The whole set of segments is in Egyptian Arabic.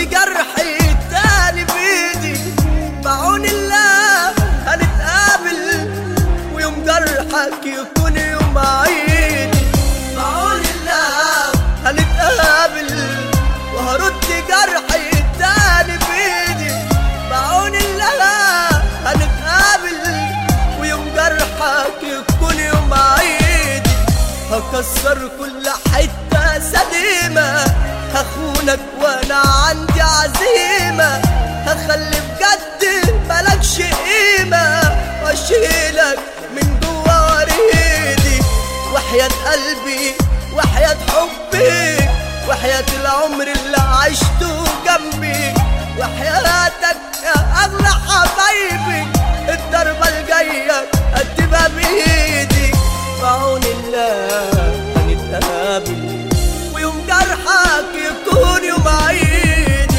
جرحي التاني بإيدي بعون الله هنتقابل ويوم جرحك يكون يوم عيدي بعون الله هنتقابل وهرد جرحي التاني بإيدي بعون الله هنتقابل ويوم جرحك يكون يوم عيدي هكسر كل حتة سليمة هخونك وانا عندي عزيمة هخلي بجد ملكش قيمة واشيلك من جوا وريدي وحياة قلبي وحياة حبي وحياة العمر اللي عشته جنبي وحياتك يا أغلى حبايبي الضربة الجاية هتبقى بإيدي بعون الله هنتقابل ويوم جرحك يكون يوم عيدي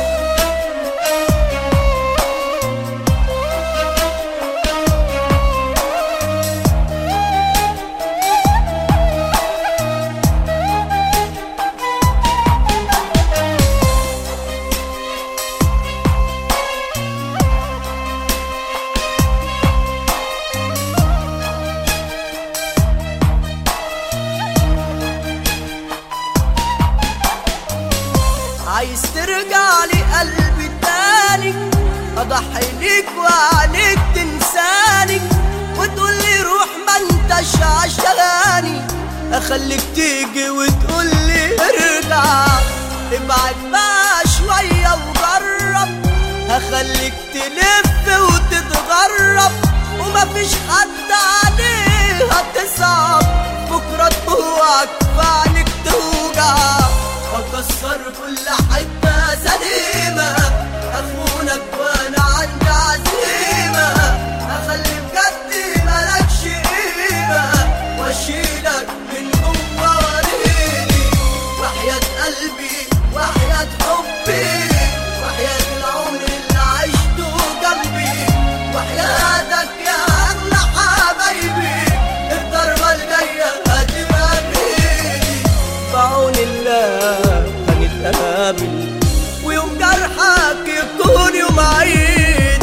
عايز ترجع لي قلبي تاني اضحي ليك وعليك تنساني وتقول لي روح ما انتش عشاني اخليك تيجي وتقول لي ارجع ابعد بقى شوية وجرب هخليك تلف وتتغرب ومفيش حد عليها تصعب بكرة تبوعك فعنك توجع هكسر كل حتة سليمة أخونك وأنا عندي عزيمة أخلي بجد ملكش قيمة وأشيلك من جوا وريدي وحياة قلبي وحياة حبي وحياة العمر اللي عشته جنبي وحياتك يا أغلى حبايبي الضربة الجاية هتبقى بإيدي بعون الله هنتقابل ويوم جرحك يكون يوم عيدي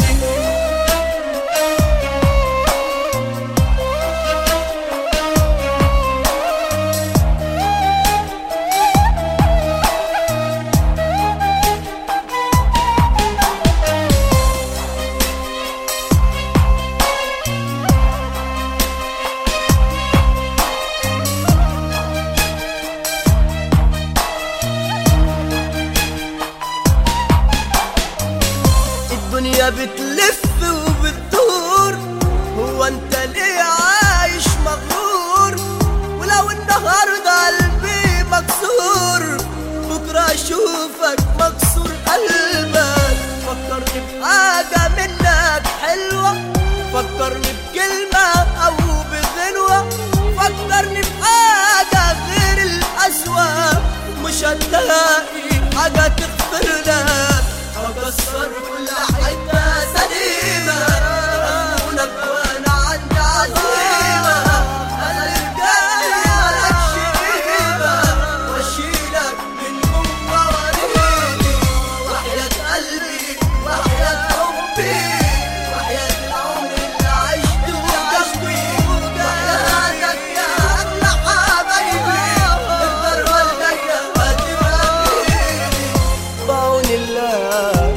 الدنيا بتلف وبتدور هو انت ليه عايش مغرور ولو النهارده قلبي مكسور بكره اشوفك مكسور قلبك فكرني بحاجه منك حلوه فكرني بكلمه او بغنوه فكرني بحاجه غير القسوه مش هتلاقي حاجه تغفر لك هكسر كل حتة سليمة أخونك وأنا عندي عزيمة أنا الجاي ملكش قيمة وأشيلك من جوا وريدي وحياة قلبي وحياة حبي وحياة العمر اللي عشته جنبي وحياتك يا أغلى حبايبي الضربة الجاية هتبقى بإيدي بعون الله